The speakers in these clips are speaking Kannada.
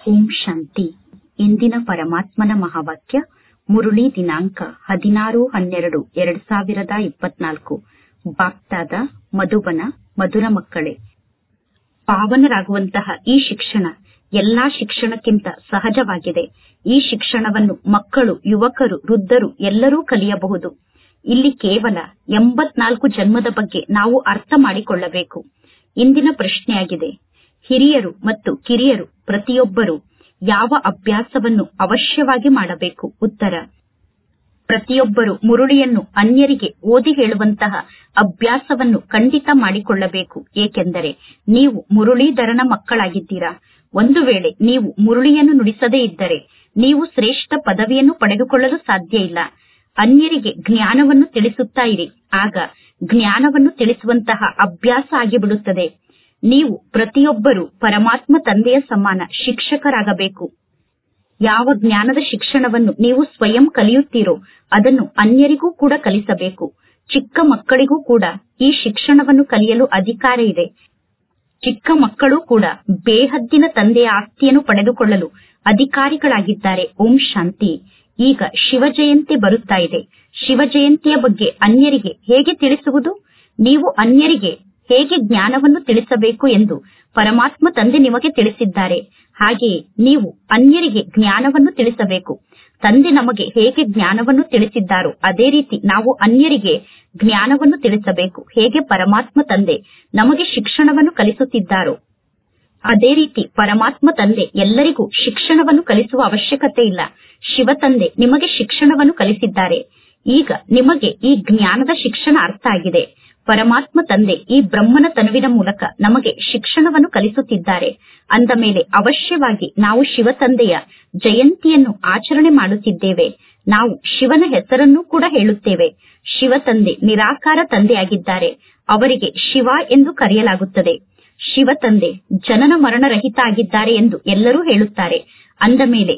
ಓಂ ಶಾಂತಿ ಇಂದಿನ ಪರಮಾತ್ಮನ ಮಹಾವಾಕ್ಯ ಮುರುಳಿ ದಿನಾಂಕ ಹದಿನಾರು ಹನ್ನೆರಡು ಎರಡ್ ಸಾವಿರದ ಇಪ್ಪತ್ನಾಲ್ಕು ಬಾಪ್ತಾದ ಮಧುಬನ ಮಧುರ ಮಕ್ಕಳೇ ಪಾವನರಾಗುವಂತಹ ಈ ಶಿಕ್ಷಣ ಎಲ್ಲಾ ಶಿಕ್ಷಣಕ್ಕಿಂತ ಸಹಜವಾಗಿದೆ ಈ ಶಿಕ್ಷಣವನ್ನು ಮಕ್ಕಳು ಯುವಕರು ವೃದ್ಧರು ಎಲ್ಲರೂ ಕಲಿಯಬಹುದು ಇಲ್ಲಿ ಕೇವಲ ಎಂಬತ್ನಾಲ್ಕು ಜನ್ಮದ ಬಗ್ಗೆ ನಾವು ಅರ್ಥ ಮಾಡಿಕೊಳ್ಳಬೇಕು ಇಂದಿನ ಪ್ರಶ್ನೆಯಾಗಿದೆ ಹಿರಿಯರು ಮತ್ತು ಕಿರಿಯರು ಪ್ರತಿಯೊಬ್ಬರು ಯಾವ ಅಭ್ಯಾಸವನ್ನು ಅವಶ್ಯವಾಗಿ ಮಾಡಬೇಕು ಉತ್ತರ ಪ್ರತಿಯೊಬ್ಬರು ಮುರುಳಿಯನ್ನು ಅನ್ಯರಿಗೆ ಓದಿ ಹೇಳುವಂತಹ ಅಭ್ಯಾಸವನ್ನು ಖಂಡಿತ ಮಾಡಿಕೊಳ್ಳಬೇಕು ಏಕೆಂದರೆ ನೀವು ಮುರುಳೀಧರನ ಮಕ್ಕಳಾಗಿದ್ದೀರಾ ಒಂದು ವೇಳೆ ನೀವು ಮುರುಳಿಯನ್ನು ನುಡಿಸದೇ ಇದ್ದರೆ ನೀವು ಶ್ರೇಷ್ಠ ಪದವಿಯನ್ನು ಪಡೆದುಕೊಳ್ಳಲು ಸಾಧ್ಯ ಇಲ್ಲ ಅನ್ಯರಿಗೆ ಜ್ಞಾನವನ್ನು ತಿಳಿಸುತ್ತಾ ಇರಿ ಆಗ ಜ್ಞಾನವನ್ನು ತಿಳಿಸುವಂತಹ ಅಭ್ಯಾಸ ಆಗಿಬಿಡುತ್ತದೆ ನೀವು ಪ್ರತಿಯೊಬ್ಬರು ಪರಮಾತ್ಮ ತಂದೆಯ ಸಮಾನ ಶಿಕ್ಷಕರಾಗಬೇಕು ಯಾವ ಜ್ಞಾನದ ಶಿಕ್ಷಣವನ್ನು ನೀವು ಸ್ವಯಂ ಕಲಿಯುತ್ತೀರೋ ಅದನ್ನು ಅನ್ಯರಿಗೂ ಕೂಡ ಕಲಿಸಬೇಕು ಚಿಕ್ಕ ಮಕ್ಕಳಿಗೂ ಕೂಡ ಈ ಶಿಕ್ಷಣವನ್ನು ಕಲಿಯಲು ಅಧಿಕಾರ ಇದೆ ಚಿಕ್ಕ ಮಕ್ಕಳು ಕೂಡ ಬೇಹದ್ದಿನ ತಂದೆಯ ಆಸ್ತಿಯನ್ನು ಪಡೆದುಕೊಳ್ಳಲು ಅಧಿಕಾರಿಗಳಾಗಿದ್ದಾರೆ ಓಂ ಶಾಂತಿ ಈಗ ಶಿವ ಜಯಂತಿ ಬರುತ್ತಾ ಇದೆ ಶಿವ ಜಯಂತಿಯ ಬಗ್ಗೆ ಅನ್ಯರಿಗೆ ಹೇಗೆ ತಿಳಿಸುವುದು ನೀವು ಅನ್ಯರಿಗೆ ಹೇಗೆ ಜ್ಞಾನವನ್ನು ತಿಳಿಸಬೇಕು ಎಂದು ಪರಮಾತ್ಮ ತಂದೆ ನಿಮಗೆ ತಿಳಿಸಿದ್ದಾರೆ ಹಾಗೆಯೇ ನೀವು ಅನ್ಯರಿಗೆ ಜ್ಞಾನವನ್ನು ತಿಳಿಸಬೇಕು ತಂದೆ ನಮಗೆ ಹೇಗೆ ಜ್ಞಾನವನ್ನು ತಿಳಿಸಿದ್ದಾರೋ ಅದೇ ರೀತಿ ನಾವು ಅನ್ಯರಿಗೆ ಜ್ಞಾನವನ್ನು ತಿಳಿಸಬೇಕು ಹೇಗೆ ಪರಮಾತ್ಮ ತಂದೆ ನಮಗೆ ಶಿಕ್ಷಣವನ್ನು ಕಲಿಸುತ್ತಿದ್ದಾರೋ ಅದೇ ರೀತಿ ಪರಮಾತ್ಮ ತಂದೆ ಎಲ್ಲರಿಗೂ ಶಿಕ್ಷಣವನ್ನು ಕಲಿಸುವ ಅವಶ್ಯಕತೆ ಇಲ್ಲ ಶಿವ ತಂದೆ ನಿಮಗೆ ಶಿಕ್ಷಣವನ್ನು ಕಲಿಸಿದ್ದಾರೆ ಈಗ ನಿಮಗೆ ಈ ಜ್ಞಾನದ ಶಿಕ್ಷಣ ಅರ್ಥ ಆಗಿದೆ ಪರಮಾತ್ಮ ತಂದೆ ಈ ಬ್ರಹ್ಮನ ತನುವಿನ ಮೂಲಕ ನಮಗೆ ಶಿಕ್ಷಣವನ್ನು ಕಲಿಸುತ್ತಿದ್ದಾರೆ ಅಂದ ಮೇಲೆ ಅವಶ್ಯವಾಗಿ ನಾವು ಶಿವ ತಂದೆಯ ಜಯಂತಿಯನ್ನು ಆಚರಣೆ ಮಾಡುತ್ತಿದ್ದೇವೆ ನಾವು ಶಿವನ ಹೆಸರನ್ನು ಕೂಡ ಹೇಳುತ್ತೇವೆ ಶಿವ ತಂದೆ ನಿರಾಕಾರ ತಂದೆಯಾಗಿದ್ದಾರೆ ಅವರಿಗೆ ಶಿವ ಎಂದು ಕರೆಯಲಾಗುತ್ತದೆ ಶಿವ ತಂದೆ ಜನನ ಮರಣರಹಿತ ಆಗಿದ್ದಾರೆ ಎಂದು ಎಲ್ಲರೂ ಹೇಳುತ್ತಾರೆ ಅಂದ ಮೇಲೆ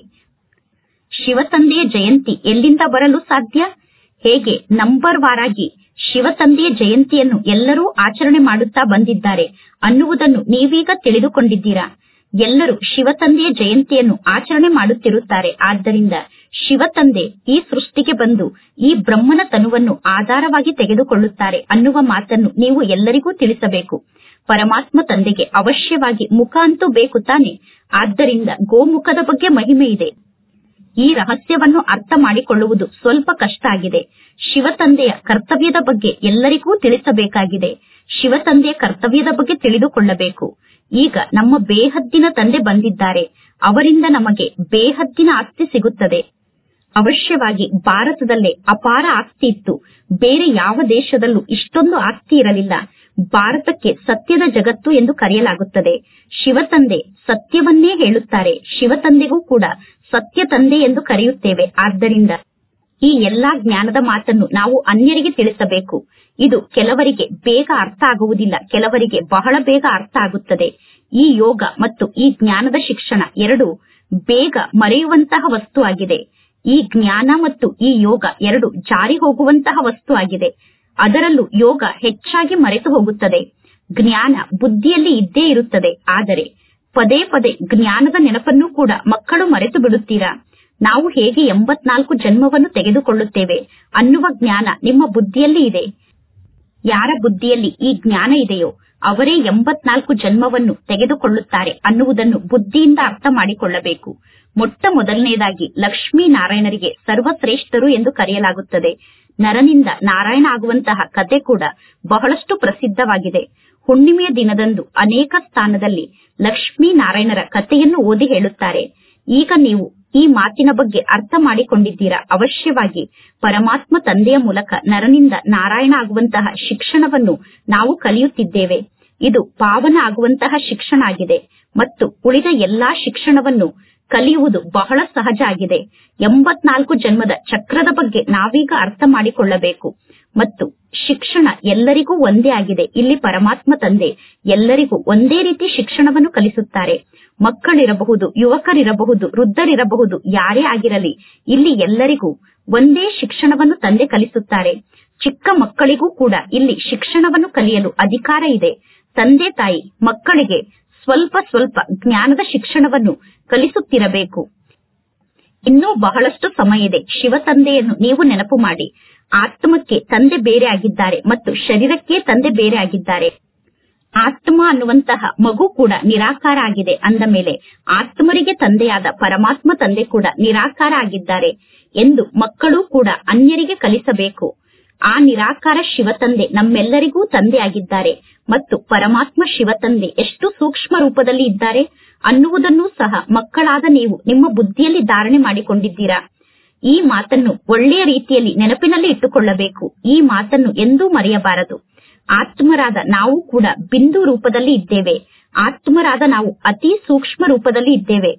ಶಿವ ತಂದೆಯ ಜಯಂತಿ ಎಲ್ಲಿಂದ ಬರಲು ಸಾಧ್ಯ ಹೇಗೆ ನಂಬರ್ ವಾರಾಗಿ ಶಿವ ತಂದೆಯ ಜಯಂತಿಯನ್ನು ಎಲ್ಲರೂ ಆಚರಣೆ ಮಾಡುತ್ತಾ ಬಂದಿದ್ದಾರೆ ಅನ್ನುವುದನ್ನು ನೀವೀಗ ತಿಳಿದುಕೊಂಡಿದ್ದೀರಾ ಎಲ್ಲರೂ ಶಿವ ತಂದೆಯ ಜಯಂತಿಯನ್ನು ಆಚರಣೆ ಮಾಡುತ್ತಿರುತ್ತಾರೆ ಆದ್ದರಿಂದ ಶಿವ ತಂದೆ ಈ ಸೃಷ್ಟಿಗೆ ಬಂದು ಈ ಬ್ರಹ್ಮನ ತನುವನ್ನು ಆಧಾರವಾಗಿ ತೆಗೆದುಕೊಳ್ಳುತ್ತಾರೆ ಅನ್ನುವ ಮಾತನ್ನು ನೀವು ಎಲ್ಲರಿಗೂ ತಿಳಿಸಬೇಕು ಪರಮಾತ್ಮ ತಂದೆಗೆ ಅವಶ್ಯವಾಗಿ ಮುಖ ಅಂತೂ ಬೇಕು ತಾನೆ ಆದ್ದರಿಂದ ಗೋಮುಖದ ಬಗ್ಗೆ ಮಹಿಮೆ ಇದೆ ಈ ರಹಸ್ಯವನ್ನು ಅರ್ಥ ಮಾಡಿಕೊಳ್ಳುವುದು ಸ್ವಲ್ಪ ಕಷ್ಟ ಆಗಿದೆ ಶಿವ ತಂದೆಯ ಕರ್ತವ್ಯದ ಬಗ್ಗೆ ಎಲ್ಲರಿಗೂ ತಿಳಿಸಬೇಕಾಗಿದೆ ಶಿವ ತಂದೆಯ ಕರ್ತವ್ಯದ ಬಗ್ಗೆ ತಿಳಿದುಕೊಳ್ಳಬೇಕು ಈಗ ನಮ್ಮ ಬೇಹದ್ದಿನ ತಂದೆ ಬಂದಿದ್ದಾರೆ ಅವರಿಂದ ನಮಗೆ ಬೇಹದ್ದಿನ ಆಸ್ತಿ ಸಿಗುತ್ತದೆ ಅವಶ್ಯವಾಗಿ ಭಾರತದಲ್ಲೇ ಅಪಾರ ಆಸ್ತಿ ಇತ್ತು ಬೇರೆ ಯಾವ ದೇಶದಲ್ಲೂ ಇಷ್ಟೊಂದು ಆಸ್ತಿ ಇರಲಿಲ್ಲ ಭಾರತಕ್ಕೆ ಸತ್ಯದ ಜಗತ್ತು ಎಂದು ಕರೆಯಲಾಗುತ್ತದೆ ಶಿವ ತಂದೆ ಸತ್ಯವನ್ನೇ ಹೇಳುತ್ತಾರೆ ಶಿವ ತಂದೆಗೂ ಕೂಡ ಸತ್ಯ ತಂದೆ ಎಂದು ಕರೆಯುತ್ತೇವೆ ಆದ್ದರಿಂದ ಈ ಎಲ್ಲಾ ಜ್ಞಾನದ ಮಾತನ್ನು ನಾವು ಅನ್ಯರಿಗೆ ತಿಳಿಸಬೇಕು ಇದು ಕೆಲವರಿಗೆ ಬೇಗ ಅರ್ಥ ಆಗುವುದಿಲ್ಲ ಕೆಲವರಿಗೆ ಬಹಳ ಬೇಗ ಅರ್ಥ ಆಗುತ್ತದೆ ಈ ಯೋಗ ಮತ್ತು ಈ ಜ್ಞಾನದ ಶಿಕ್ಷಣ ಎರಡು ಬೇಗ ಮರೆಯುವಂತಹ ವಸ್ತು ಆಗಿದೆ ಈ ಜ್ಞಾನ ಮತ್ತು ಈ ಯೋಗ ಎರಡು ಜಾರಿ ಹೋಗುವಂತಹ ವಸ್ತು ಆಗಿದೆ ಅದರಲ್ಲೂ ಯೋಗ ಹೆಚ್ಚಾಗಿ ಮರೆತು ಹೋಗುತ್ತದೆ ಜ್ಞಾನ ಬುದ್ಧಿಯಲ್ಲಿ ಇದ್ದೇ ಇರುತ್ತದೆ ಆದರೆ ಪದೇ ಪದೇ ಜ್ಞಾನದ ನೆನಪನ್ನು ಕೂಡ ಮಕ್ಕಳು ಮರೆತು ಬಿಡುತ್ತೀರಾ ನಾವು ಹೇಗೆ ಎಂಬತ್ನಾಲ್ಕು ಜನ್ಮವನ್ನು ತೆಗೆದುಕೊಳ್ಳುತ್ತೇವೆ ಅನ್ನುವ ಜ್ಞಾನ ನಿಮ್ಮ ಬುದ್ಧಿಯಲ್ಲಿ ಇದೆ ಯಾರ ಬುದ್ಧಿಯಲ್ಲಿ ಈ ಜ್ಞಾನ ಇದೆಯೋ ಅವರೇ ಎಂಬತ್ನಾಲ್ಕು ಜನ್ಮವನ್ನು ತೆಗೆದುಕೊಳ್ಳುತ್ತಾರೆ ಅನ್ನುವುದನ್ನು ಬುದ್ಧಿಯಿಂದ ಅರ್ಥ ಮಾಡಿಕೊಳ್ಳಬೇಕು ಮೊಟ್ಟ ಮೊದಲನೇದಾಗಿ ಲಕ್ಷ್ಮೀ ನಾರಾಯಣರಿಗೆ ಸರ್ವಶ್ರೇಷ್ಠರು ಎಂದು ಕರೆಯಲಾಗುತ್ತದೆ ನರನಿಂದ ನಾರಾಯಣ ಆಗುವಂತಹ ಕತೆ ಕೂಡ ಬಹಳಷ್ಟು ಪ್ರಸಿದ್ಧವಾಗಿದೆ ಹುಣ್ಣಿಮೆಯ ದಿನದಂದು ಅನೇಕ ಸ್ಥಾನದಲ್ಲಿ ಲಕ್ಷ್ಮೀ ನಾರಾಯಣರ ಕಥೆಯನ್ನು ಓದಿ ಹೇಳುತ್ತಾರೆ ಈಗ ನೀವು ಈ ಮಾತಿನ ಬಗ್ಗೆ ಅರ್ಥ ಮಾಡಿಕೊಂಡಿದ್ದೀರಾ ಅವಶ್ಯವಾಗಿ ಪರಮಾತ್ಮ ತಂದೆಯ ಮೂಲಕ ನರನಿಂದ ನಾರಾಯಣ ಆಗುವಂತಹ ಶಿಕ್ಷಣವನ್ನು ನಾವು ಕಲಿಯುತ್ತಿದ್ದೇವೆ ಇದು ಪಾವನ ಆಗುವಂತಹ ಶಿಕ್ಷಣ ಆಗಿದೆ ಮತ್ತು ಉಳಿದ ಎಲ್ಲಾ ಶಿಕ್ಷಣವನ್ನು ಕಲಿಯುವುದು ಬಹಳ ಸಹಜ ಆಗಿದೆ ಎಂಬತ್ನಾಲ್ಕು ಜನ್ಮದ ಚಕ್ರದ ಬಗ್ಗೆ ನಾವೀಗ ಅರ್ಥ ಮಾಡಿಕೊಳ್ಳಬೇಕು ಮತ್ತು ಶಿಕ್ಷಣ ಎಲ್ಲರಿಗೂ ಒಂದೇ ಆಗಿದೆ ಇಲ್ಲಿ ಪರಮಾತ್ಮ ತಂದೆ ಎಲ್ಲರಿಗೂ ಒಂದೇ ರೀತಿ ಶಿಕ್ಷಣವನ್ನು ಕಲಿಸುತ್ತಾರೆ ಮಕ್ಕಳಿರಬಹುದು ಯುವಕರಿರಬಹುದು ವೃದ್ಧರಿರಬಹುದು ಯಾರೇ ಆಗಿರಲಿ ಇಲ್ಲಿ ಎಲ್ಲರಿಗೂ ಒಂದೇ ಶಿಕ್ಷಣವನ್ನು ತಂದೆ ಕಲಿಸುತ್ತಾರೆ ಚಿಕ್ಕ ಮಕ್ಕಳಿಗೂ ಕೂಡ ಇಲ್ಲಿ ಶಿಕ್ಷಣವನ್ನು ಕಲಿಯಲು ಅಧಿಕಾರ ಇದೆ ತಂದೆ ತಾಯಿ ಮಕ್ಕಳಿಗೆ ಸ್ವಲ್ಪ ಸ್ವಲ್ಪ ಜ್ಞಾನದ ಶಿಕ್ಷಣವನ್ನು ಕಲಿಸುತ್ತಿರಬೇಕು ಇನ್ನೂ ಬಹಳಷ್ಟು ಸಮಯ ಇದೆ ಶಿವ ತಂದೆಯನ್ನು ನೀವು ನೆನಪು ಮಾಡಿ ಆತ್ಮಕ್ಕೆ ತಂದೆ ಬೇರೆ ಆಗಿದ್ದಾರೆ ಮತ್ತು ಶರೀರಕ್ಕೆ ತಂದೆ ಬೇರೆ ಆಗಿದ್ದಾರೆ ಆತ್ಮ ಅನ್ನುವಂತಹ ಮಗು ಕೂಡ ನಿರಾಕಾರ ಆಗಿದೆ ಅಂದ ಮೇಲೆ ಆತ್ಮರಿಗೆ ತಂದೆಯಾದ ಪರಮಾತ್ಮ ತಂದೆ ಕೂಡ ನಿರಾಕಾರ ಆಗಿದ್ದಾರೆ ಎಂದು ಮಕ್ಕಳು ಕೂಡ ಅನ್ಯರಿಗೆ ಕಲಿಸಬೇಕು ಆ ನಿರಾಕಾರ ಶಿವ ತಂದೆ ನಮ್ಮೆಲ್ಲರಿಗೂ ತಂದೆ ಆಗಿದ್ದಾರೆ ಮತ್ತು ಪರಮಾತ್ಮ ಶಿವ ತಂದೆ ಎಷ್ಟು ಸೂಕ್ಷ್ಮ ರೂಪದಲ್ಲಿ ಇದ್ದಾರೆ ಅನ್ನುವುದನ್ನು ಸಹ ಮಕ್ಕಳಾದ ನೀವು ನಿಮ್ಮ ಬುದ್ಧಿಯಲ್ಲಿ ಧಾರಣೆ ಮಾಡಿಕೊಂಡಿದ್ದೀರಾ ಈ ಮಾತನ್ನು ಒಳ್ಳೆಯ ರೀತಿಯಲ್ಲಿ ನೆನಪಿನಲ್ಲಿ ಇಟ್ಟುಕೊಳ್ಳಬೇಕು ಈ ಮಾತನ್ನು ಎಂದೂ ಮರೆಯಬಾರದು ಆತ್ಮರಾದ ನಾವು ಕೂಡ ಬಿಂದು ರೂಪದಲ್ಲಿ ಇದ್ದೇವೆ ಆತ್ಮರಾದ ನಾವು ಅತಿ ಸೂಕ್ಷ್ಮ ರೂಪದಲ್ಲಿ ಇದ್ದೇವೆ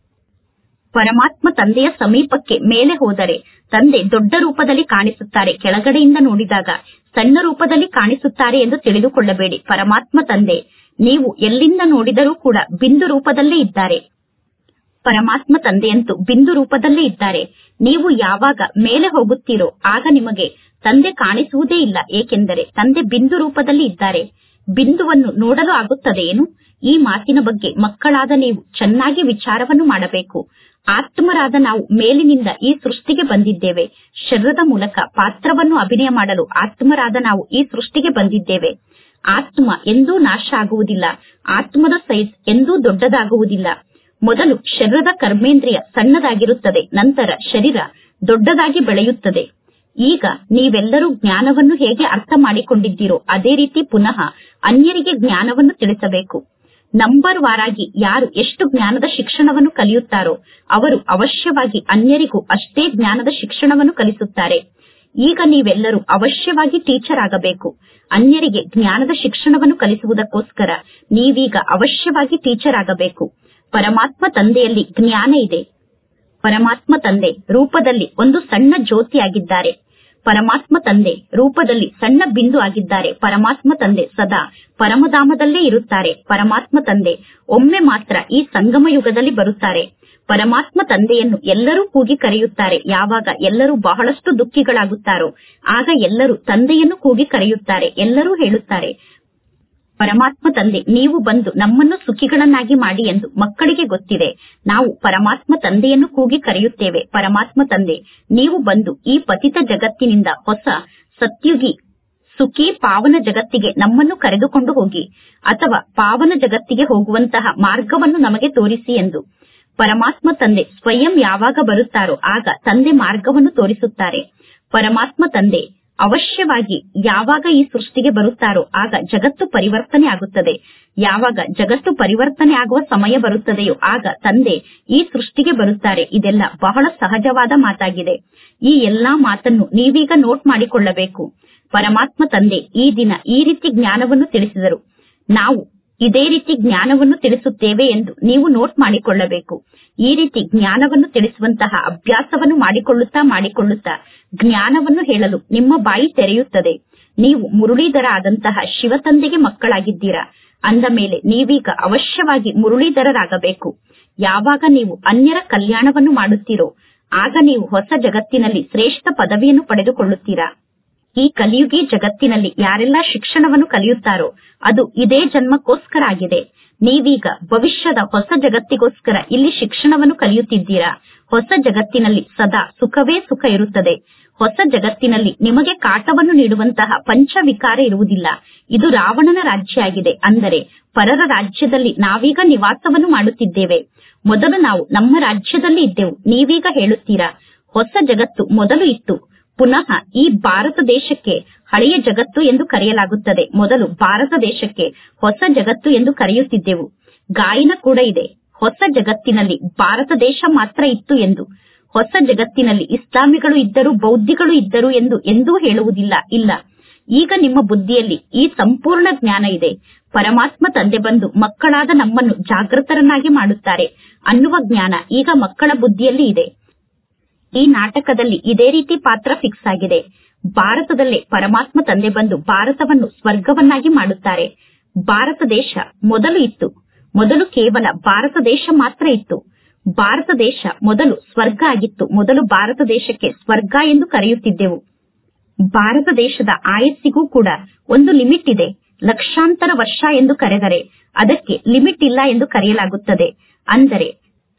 ಪರಮಾತ್ಮ ತಂದೆಯ ಸಮೀಪಕ್ಕೆ ಮೇಲೆ ಹೋದರೆ ತಂದೆ ದೊಡ್ಡ ರೂಪದಲ್ಲಿ ಕಾಣಿಸುತ್ತಾರೆ ಕೆಳಗಡೆಯಿಂದ ನೋಡಿದಾಗ ಸಣ್ಣ ರೂಪದಲ್ಲಿ ಕಾಣಿಸುತ್ತಾರೆ ಎಂದು ತಿಳಿದುಕೊಳ್ಳಬೇಡಿ ಪರಮಾತ್ಮ ತಂದೆ ನೀವು ಎಲ್ಲಿಂದ ನೋಡಿದರೂ ಕೂಡ ಬಿಂದು ರೂಪದಲ್ಲೇ ಇದ್ದಾರೆ ಪರಮಾತ್ಮ ತಂದೆಯಂತೂ ಬಿಂದು ರೂಪದಲ್ಲೇ ಇದ್ದಾರೆ ನೀವು ಯಾವಾಗ ಮೇಲೆ ಹೋಗುತ್ತೀರೋ ಆಗ ನಿಮಗೆ ತಂದೆ ಕಾಣಿಸುವುದೇ ಇಲ್ಲ ಏಕೆಂದರೆ ತಂದೆ ಬಿಂದು ರೂಪದಲ್ಲಿ ಇದ್ದಾರೆ ಬಿಂದುವನ್ನು ನೋಡಲು ಆಗುತ್ತದೆ ಏನು ಈ ಮಾತಿನ ಬಗ್ಗೆ ಮಕ್ಕಳಾದ ನೀವು ಚೆನ್ನಾಗಿ ವಿಚಾರವನ್ನು ಮಾಡಬೇಕು ಆತ್ಮರಾದ ನಾವು ಮೇಲಿನಿಂದ ಈ ಸೃಷ್ಟಿಗೆ ಬಂದಿದ್ದೇವೆ ಶರೀರದ ಮೂಲಕ ಪಾತ್ರವನ್ನು ಅಭಿನಯ ಮಾಡಲು ಆತ್ಮರಾದ ನಾವು ಈ ಸೃಷ್ಟಿಗೆ ಬಂದಿದ್ದೇವೆ ಆತ್ಮ ಎಂದೂ ನಾಶ ಆಗುವುದಿಲ್ಲ ಆತ್ಮದ ಸೈಜ್ ಎಂದೂ ದೊಡ್ಡದಾಗುವುದಿಲ್ಲ ಮೊದಲು ಶರೀರದ ಕರ್ಮೇಂದ್ರಿಯ ಸಣ್ಣದಾಗಿರುತ್ತದೆ ನಂತರ ಶರೀರ ದೊಡ್ಡದಾಗಿ ಬೆಳೆಯುತ್ತದೆ ಈಗ ನೀವೆಲ್ಲರೂ ಜ್ಞಾನವನ್ನು ಹೇಗೆ ಅರ್ಥ ಮಾಡಿಕೊಂಡಿದ್ದೀರೋ ಅದೇ ರೀತಿ ಪುನಃ ಅನ್ಯರಿಗೆ ಜ್ಞಾನವನ್ನು ತಿಳಿಸಬೇಕು ನಂಬರ್ ವಾರಾಗಿ ಯಾರು ಎಷ್ಟು ಜ್ಞಾನದ ಶಿಕ್ಷಣವನ್ನು ಕಲಿಯುತ್ತಾರೋ ಅವರು ಅವಶ್ಯವಾಗಿ ಅನ್ಯರಿಗೂ ಅಷ್ಟೇ ಜ್ಞಾನದ ಶಿಕ್ಷಣವನ್ನು ಕಲಿಸುತ್ತಾರೆ ಈಗ ನೀವೆಲ್ಲರೂ ಅವಶ್ಯವಾಗಿ ಟೀಚರ್ ಆಗಬೇಕು ಅನ್ಯರಿಗೆ ಜ್ಞಾನದ ಶಿಕ್ಷಣವನ್ನು ಕಲಿಸುವುದಕ್ಕೋಸ್ಕರ ನೀವೀಗ ಅವಶ್ಯವಾಗಿ ಟೀಚರ್ ಆಗಬೇಕು ಪರಮಾತ್ಮ ತಂದೆಯಲ್ಲಿ ಜ್ಞಾನ ಇದೆ ಪರಮಾತ್ಮ ತಂದೆ ರೂಪದಲ್ಲಿ ಒಂದು ಸಣ್ಣ ಜ್ಯೋತಿಯಾಗಿದ್ದಾರೆ ಪರಮಾತ್ಮ ತಂದೆ ರೂಪದಲ್ಲಿ ಸಣ್ಣ ಬಿಂದು ಆಗಿದ್ದಾರೆ ಪರಮಾತ್ಮ ತಂದೆ ಸದಾ ಪರಮಧಾಮದಲ್ಲೇ ಇರುತ್ತಾರೆ ಪರಮಾತ್ಮ ತಂದೆ ಒಮ್ಮೆ ಮಾತ್ರ ಈ ಸಂಗಮ ಯುಗದಲ್ಲಿ ಬರುತ್ತಾರೆ ಪರಮಾತ್ಮ ತಂದೆಯನ್ನು ಎಲ್ಲರೂ ಕೂಗಿ ಕರೆಯುತ್ತಾರೆ ಯಾವಾಗ ಎಲ್ಲರೂ ಬಹಳಷ್ಟು ದುಃಖಿಗಳಾಗುತ್ತಾರೋ ಆಗ ಎಲ್ಲರೂ ತಂದೆಯನ್ನು ಕೂಗಿ ಕರೆಯುತ್ತಾರೆ ಎಲ್ಲರೂ ಹೇಳುತ್ತಾರೆ ಪರಮಾತ್ಮ ತಂದೆ ನೀವು ಬಂದು ನಮ್ಮನ್ನು ಸುಖಿಗಳನ್ನಾಗಿ ಮಾಡಿ ಎಂದು ಮಕ್ಕಳಿಗೆ ಗೊತ್ತಿದೆ ನಾವು ಪರಮಾತ್ಮ ತಂದೆಯನ್ನು ಕೂಗಿ ಕರೆಯುತ್ತೇವೆ ಪರಮಾತ್ಮ ತಂದೆ ನೀವು ಬಂದು ಈ ಪತಿತ ಜಗತ್ತಿನಿಂದ ಹೊಸ ಸತ್ಯುಗಿ ಸುಖಿ ಪಾವನ ಜಗತ್ತಿಗೆ ನಮ್ಮನ್ನು ಕರೆದುಕೊಂಡು ಹೋಗಿ ಅಥವಾ ಪಾವನ ಜಗತ್ತಿಗೆ ಹೋಗುವಂತಹ ಮಾರ್ಗವನ್ನು ನಮಗೆ ತೋರಿಸಿ ಎಂದು ಪರಮಾತ್ಮ ತಂದೆ ಸ್ವಯಂ ಯಾವಾಗ ಬರುತ್ತಾರೋ ಆಗ ತಂದೆ ಮಾರ್ಗವನ್ನು ತೋರಿಸುತ್ತಾರೆ ಪರಮಾತ್ಮ ತಂದೆ ಅವಶ್ಯವಾಗಿ ಯಾವಾಗ ಈ ಸೃಷ್ಟಿಗೆ ಬರುತ್ತಾರೋ ಆಗ ಜಗತ್ತು ಪರಿವರ್ತನೆ ಆಗುತ್ತದೆ ಯಾವಾಗ ಜಗತ್ತು ಪರಿವರ್ತನೆ ಆಗುವ ಸಮಯ ಬರುತ್ತದೆಯೋ ಆಗ ತಂದೆ ಈ ಸೃಷ್ಟಿಗೆ ಬರುತ್ತಾರೆ ಇದೆಲ್ಲ ಬಹಳ ಸಹಜವಾದ ಮಾತಾಗಿದೆ ಈ ಎಲ್ಲಾ ಮಾತನ್ನು ನೀವೀಗ ನೋಟ್ ಮಾಡಿಕೊಳ್ಳಬೇಕು ಪರಮಾತ್ಮ ತಂದೆ ಈ ದಿನ ಈ ರೀತಿ ಜ್ಞಾನವನ್ನು ತಿಳಿಸಿದರು ನಾವು ಇದೇ ರೀತಿ ಜ್ಞಾನವನ್ನು ತಿಳಿಸುತ್ತೇವೆ ಎಂದು ನೀವು ನೋಟ್ ಮಾಡಿಕೊಳ್ಳಬೇಕು ಈ ರೀತಿ ಜ್ಞಾನವನ್ನು ತಿಳಿಸುವಂತಹ ಅಭ್ಯಾಸವನ್ನು ಮಾಡಿಕೊಳ್ಳುತ್ತಾ ಮಾಡಿಕೊಳ್ಳುತ್ತಾ ಜ್ಞಾನವನ್ನು ಹೇಳಲು ನಿಮ್ಮ ಬಾಯಿ ತೆರೆಯುತ್ತದೆ ನೀವು ಮುರುಳೀಧರ ಆದಂತಹ ಶಿವತಂದೆಗೆ ಮಕ್ಕಳಾಗಿದ್ದೀರಾ ಅಂದ ಮೇಲೆ ನೀವೀಗ ಅವಶ್ಯವಾಗಿ ಮುರುಳೀಧರರಾಗಬೇಕು ಯಾವಾಗ ನೀವು ಅನ್ಯರ ಕಲ್ಯಾಣವನ್ನು ಮಾಡುತ್ತೀರೋ ಆಗ ನೀವು ಹೊಸ ಜಗತ್ತಿನಲ್ಲಿ ಶ್ರೇಷ್ಠ ಪದವಿಯನ್ನು ಪಡೆದುಕೊಳ್ಳುತ್ತೀರಾ ಈ ಕಲಿಯುಗಿ ಜಗತ್ತಿನಲ್ಲಿ ಯಾರೆಲ್ಲ ಶಿಕ್ಷಣವನ್ನು ಕಲಿಯುತ್ತಾರೋ ಅದು ಇದೇ ಜನ್ಮಕ್ಕೋಸ್ಕರ ಆಗಿದೆ ನೀವೀಗ ಭವಿಷ್ಯದ ಹೊಸ ಜಗತ್ತಿಗೋಸ್ಕರ ಇಲ್ಲಿ ಶಿಕ್ಷಣವನ್ನು ಕಲಿಯುತ್ತಿದ್ದೀರಾ ಹೊಸ ಜಗತ್ತಿನಲ್ಲಿ ಸದಾ ಸುಖವೇ ಸುಖ ಇರುತ್ತದೆ ಹೊಸ ಜಗತ್ತಿನಲ್ಲಿ ನಿಮಗೆ ಕಾಟವನ್ನು ನೀಡುವಂತಹ ಪಂಚವಿಕಾರ ಇರುವುದಿಲ್ಲ ಇದು ರಾವಣನ ರಾಜ್ಯ ಆಗಿದೆ ಅಂದರೆ ಪರರ ರಾಜ್ಯದಲ್ಲಿ ನಾವೀಗ ನಿವಾಸವನ್ನು ಮಾಡುತ್ತಿದ್ದೇವೆ ಮೊದಲು ನಾವು ನಮ್ಮ ರಾಜ್ಯದಲ್ಲಿ ಇದ್ದೆವು ನೀವೀಗ ಹೇಳುತ್ತೀರಾ ಹೊಸ ಜಗತ್ತು ಮೊದಲು ಇತ್ತು ಪುನಃ ಈ ಭಾರತ ದೇಶಕ್ಕೆ ಹಳೆಯ ಜಗತ್ತು ಎಂದು ಕರೆಯಲಾಗುತ್ತದೆ ಮೊದಲು ಭಾರತ ದೇಶಕ್ಕೆ ಹೊಸ ಜಗತ್ತು ಎಂದು ಕರೆಯುತ್ತಿದ್ದೆವು ಗಾಯನ ಕೂಡ ಇದೆ ಹೊಸ ಜಗತ್ತಿನಲ್ಲಿ ಭಾರತ ದೇಶ ಮಾತ್ರ ಇತ್ತು ಎಂದು ಹೊಸ ಜಗತ್ತಿನಲ್ಲಿ ಇಸ್ಲಾಮಿಗಳು ಇದ್ದರು ಬೌದ್ಧಿಗಳು ಇದ್ದರು ಎಂದು ಎಂದೂ ಹೇಳುವುದಿಲ್ಲ ಇಲ್ಲ ಈಗ ನಿಮ್ಮ ಬುದ್ಧಿಯಲ್ಲಿ ಈ ಸಂಪೂರ್ಣ ಜ್ಞಾನ ಇದೆ ಪರಮಾತ್ಮ ತಂದೆ ಬಂದು ಮಕ್ಕಳಾದ ನಮ್ಮನ್ನು ಜಾಗೃತರನ್ನಾಗಿ ಮಾಡುತ್ತಾರೆ ಅನ್ನುವ ಜ್ಞಾನ ಈಗ ಮಕ್ಕಳ ಬುದ್ಧಿಯಲ್ಲಿ ಇದೆ ಈ ನಾಟಕದಲ್ಲಿ ಇದೇ ರೀತಿ ಪಾತ್ರ ಫಿಕ್ಸ್ ಆಗಿದೆ ಭಾರತದಲ್ಲೇ ಪರಮಾತ್ಮ ತಂದೆ ಬಂದು ಭಾರತವನ್ನು ಸ್ವರ್ಗವನ್ನಾಗಿ ಮಾಡುತ್ತಾರೆ ಭಾರತ ದೇಶ ಮೊದಲು ಇತ್ತು ಮೊದಲು ಕೇವಲ ಭಾರತ ದೇಶ ಮಾತ್ರ ಇತ್ತು ಭಾರತ ದೇಶ ಮೊದಲು ಸ್ವರ್ಗ ಆಗಿತ್ತು ಮೊದಲು ಭಾರತ ದೇಶಕ್ಕೆ ಸ್ವರ್ಗ ಎಂದು ಕರೆಯುತ್ತಿದ್ದೆವು ಭಾರತ ದೇಶದ ಆಯಸ್ಸಿಗೂ ಕೂಡ ಒಂದು ಲಿಮಿಟ್ ಇದೆ ಲಕ್ಷಾಂತರ ವರ್ಷ ಎಂದು ಕರೆದರೆ ಅದಕ್ಕೆ ಲಿಮಿಟ್ ಇಲ್ಲ ಎಂದು ಕರೆಯಲಾಗುತ್ತದೆ ಅಂದರೆ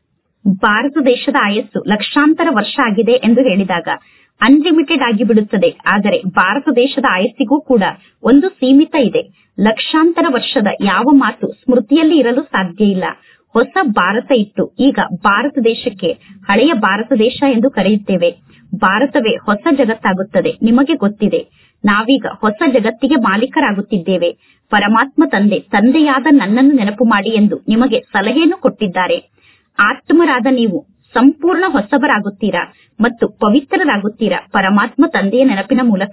ಭಾರತ ದೇಶದ ಆಯಸ್ಸು ಲಕ್ಷಾಂತರ ವರ್ಷ ಆಗಿದೆ ಎಂದು ಹೇಳಿದಾಗ ಅನ್ಲಿಮಿಟೆಡ್ ಆಗಿ ಬಿಡುತ್ತದೆ ಆದರೆ ಭಾರತ ದೇಶದ ಆಯಸ್ಸಿಗೂ ಕೂಡ ಒಂದು ಸೀಮಿತ ಇದೆ ಲಕ್ಷಾಂತರ ವರ್ಷದ ಯಾವ ಮಾತು ಸ್ಮೃತಿಯಲ್ಲಿ ಇರಲು ಸಾಧ್ಯ ಇಲ್ಲ ಹೊಸ ಭಾರತ ಇತ್ತು ಈಗ ಭಾರತ ದೇಶಕ್ಕೆ ಹಳೆಯ ಭಾರತ ದೇಶ ಎಂದು ಕರೆಯುತ್ತೇವೆ ಭಾರತವೇ ಹೊಸ ಜಗತ್ತಾಗುತ್ತದೆ ನಿಮಗೆ ಗೊತ್ತಿದೆ ನಾವೀಗ ಹೊಸ ಜಗತ್ತಿಗೆ ಮಾಲೀಕರಾಗುತ್ತಿದ್ದೇವೆ ಪರಮಾತ್ಮ ತಂದೆ ತಂದೆಯಾದ ನನ್ನನ್ನು ನೆನಪು ಮಾಡಿ ಎಂದು ನಿಮಗೆ ಸಲಹೆಯನ್ನು ಕೊಟ್ಟಿದ್ದಾರೆ ಆತ್ಮರಾದ ನೀವು ಸಂಪೂರ್ಣ ಹೊಸಬರಾಗುತ್ತೀರಾ ಮತ್ತು ಪವಿತ್ರರಾಗುತ್ತೀರಾ ಪರಮಾತ್ಮ ತಂದೆಯ ನೆನಪಿನ ಮೂಲಕ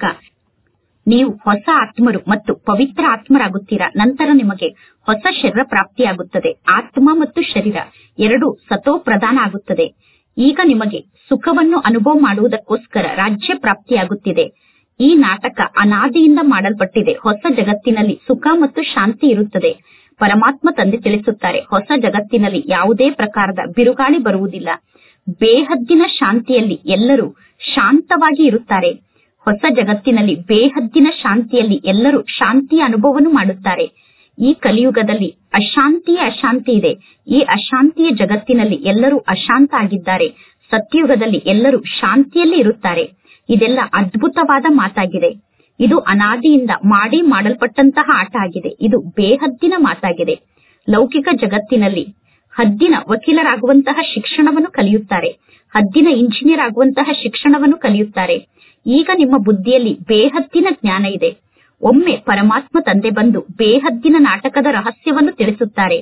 ನೀವು ಹೊಸ ಆತ್ಮರು ಮತ್ತು ಪವಿತ್ರ ಆತ್ಮರಾಗುತ್ತೀರಾ ನಂತರ ನಿಮಗೆ ಹೊಸ ಶರೀರ ಪ್ರಾಪ್ತಿಯಾಗುತ್ತದೆ ಆತ್ಮ ಮತ್ತು ಶರೀರ ಎರಡೂ ಸತೋ ಪ್ರಧಾನ ಆಗುತ್ತದೆ ಈಗ ನಿಮಗೆ ಸುಖವನ್ನು ಅನುಭವ ಮಾಡುವುದಕ್ಕೋಸ್ಕರ ರಾಜ್ಯ ಪ್ರಾಪ್ತಿಯಾಗುತ್ತಿದೆ ಈ ನಾಟಕ ಅನಾದಿಯಿಂದ ಮಾಡಲ್ಪಟ್ಟಿದೆ ಹೊಸ ಜಗತ್ತಿನಲ್ಲಿ ಸುಖ ಮತ್ತು ಶಾಂತಿ ಇರುತ್ತದೆ ಪರಮಾತ್ಮ ತಂದೆ ತಿಳಿಸುತ್ತಾರೆ ಹೊಸ ಜಗತ್ತಿನಲ್ಲಿ ಯಾವುದೇ ಪ್ರಕಾರದ ಬಿರುಗಾಳಿ ಬರುವುದಿಲ್ಲ ಬೇಹದ್ದಿನ ಶಾಂತಿಯಲ್ಲಿ ಎಲ್ಲರೂ ಶಾಂತವಾಗಿ ಇರುತ್ತಾರೆ ಹೊಸ ಜಗತ್ತಿನಲ್ಲಿ ಬೇಹದ್ದಿನ ಶಾಂತಿಯಲ್ಲಿ ಎಲ್ಲರೂ ಶಾಂತಿಯ ಅನುಭವವನ್ನು ಮಾಡುತ್ತಾರೆ ಈ ಕಲಿಯುಗದಲ್ಲಿ ಅಶಾಂತಿಯ ಅಶಾಂತಿ ಇದೆ ಈ ಅಶಾಂತಿಯ ಜಗತ್ತಿನಲ್ಲಿ ಎಲ್ಲರೂ ಅಶಾಂತ ಆಗಿದ್ದಾರೆ ಸತ್ಯುಗದಲ್ಲಿ ಎಲ್ಲರೂ ಶಾಂತಿಯಲ್ಲಿ ಇರುತ್ತಾರೆ ಇದೆಲ್ಲ ಅದ್ಭುತವಾದ ಮಾತಾಗಿದೆ ಇದು ಅನಾದಿಯಿಂದ ಮಾಡಿ ಮಾಡಲ್ಪಟ್ಟಂತಹ ಆಟ ಆಗಿದೆ ಇದು ಬೇಹದ್ದಿನ ಮಾತಾಗಿದೆ ಲೌಕಿಕ ಜಗತ್ತಿನಲ್ಲಿ ಹದ್ದಿನ ವಕೀಲರಾಗುವಂತಹ ಶಿಕ್ಷಣವನ್ನು ಕಲಿಯುತ್ತಾರೆ ಹದ್ದಿನ ಇಂಜಿನಿಯರ್ ಆಗುವಂತಹ ಶಿಕ್ಷಣವನ್ನು ಕಲಿಯುತ್ತಾರೆ ಈಗ ನಿಮ್ಮ ಬುದ್ಧಿಯಲ್ಲಿ ಬೇಹದ್ದಿನ ಜ್ಞಾನ ಇದೆ ಒಮ್ಮೆ ಪರಮಾತ್ಮ ತಂದೆ ಬಂದು ಬೇಹದ್ದಿನ ನಾಟಕದ ರಹಸ್ಯವನ್ನು ತಿಳಿಸುತ್ತಾರೆ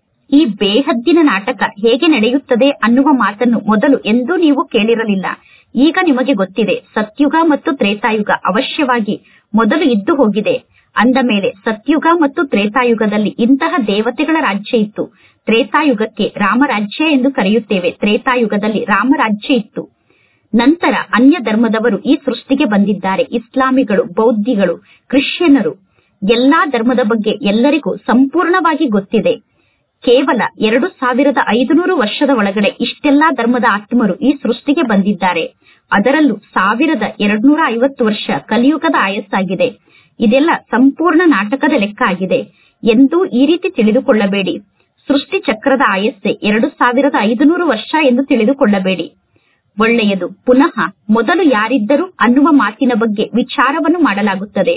ಈ ಬೇಹದ್ದಿನ ನಾಟಕ ಹೇಗೆ ನಡೆಯುತ್ತದೆ ಅನ್ನುವ ಮಾತನ್ನು ಮೊದಲು ಎಂದೂ ನೀವು ಕೇಳಿರಲಿಲ್ಲ ಈಗ ನಿಮಗೆ ಗೊತ್ತಿದೆ ಸತ್ಯುಗ ಮತ್ತು ತ್ರೇತಾಯುಗ ಅವಶ್ಯವಾಗಿ ಮೊದಲು ಇದ್ದು ಹೋಗಿದೆ ಅಂದ ಮೇಲೆ ಸತ್ಯುಗ ಮತ್ತು ತ್ರೇತಾಯುಗದಲ್ಲಿ ಇಂತಹ ದೇವತೆಗಳ ರಾಜ್ಯ ಇತ್ತು ತ್ರೇತಾಯುಗಕ್ಕೆ ರಾಮರಾಜ್ಯ ಎಂದು ಕರೆಯುತ್ತೇವೆ ತ್ರೇತಾಯುಗದಲ್ಲಿ ರಾಮರಾಜ್ಯ ಇತ್ತು ನಂತರ ಅನ್ಯ ಧರ್ಮದವರು ಈ ಸೃಷ್ಟಿಗೆ ಬಂದಿದ್ದಾರೆ ಇಸ್ಲಾಮಿಗಳು ಬೌದ್ಧಿಗಳು ಕ್ರಿಶ್ಚಿಯನ್ನರು ಎಲ್ಲಾ ಧರ್ಮದ ಬಗ್ಗೆ ಎಲ್ಲರಿಗೂ ಸಂಪೂರ್ಣವಾಗಿ ಗೊತ್ತಿದೆ ಕೇವಲ ಎರಡು ಸಾವಿರದ ಐದುನೂರು ವರ್ಷದ ಒಳಗಡೆ ಇಷ್ಟೆಲ್ಲಾ ಧರ್ಮದ ಆತ್ಮರು ಈ ಸೃಷ್ಟಿಗೆ ಬಂದಿದ್ದಾರೆ ಅದರಲ್ಲೂ ಸಾವಿರದ ಎರಡ್ನೂರ ಐವತ್ತು ವರ್ಷ ಕಲಿಯುಗದ ಆಯಸ್ಸಾಗಿದೆ ಇದೆಲ್ಲ ಸಂಪೂರ್ಣ ನಾಟಕದ ಲೆಕ್ಕ ಆಗಿದೆ ಎಂದೂ ಈ ರೀತಿ ತಿಳಿದುಕೊಳ್ಳಬೇಡಿ ಸೃಷ್ಟಿ ಚಕ್ರದ ಆಯಸ್ಸೆ ಎರಡು ಸಾವಿರದ ಐದುನೂರು ವರ್ಷ ಎಂದು ತಿಳಿದುಕೊಳ್ಳಬೇಡಿ ಒಳ್ಳೆಯದು ಪುನಃ ಮೊದಲು ಯಾರಿದ್ದರು ಅನ್ನುವ ಮಾತಿನ ಬಗ್ಗೆ ವಿಚಾರವನ್ನು ಮಾಡಲಾಗುತ್ತದೆ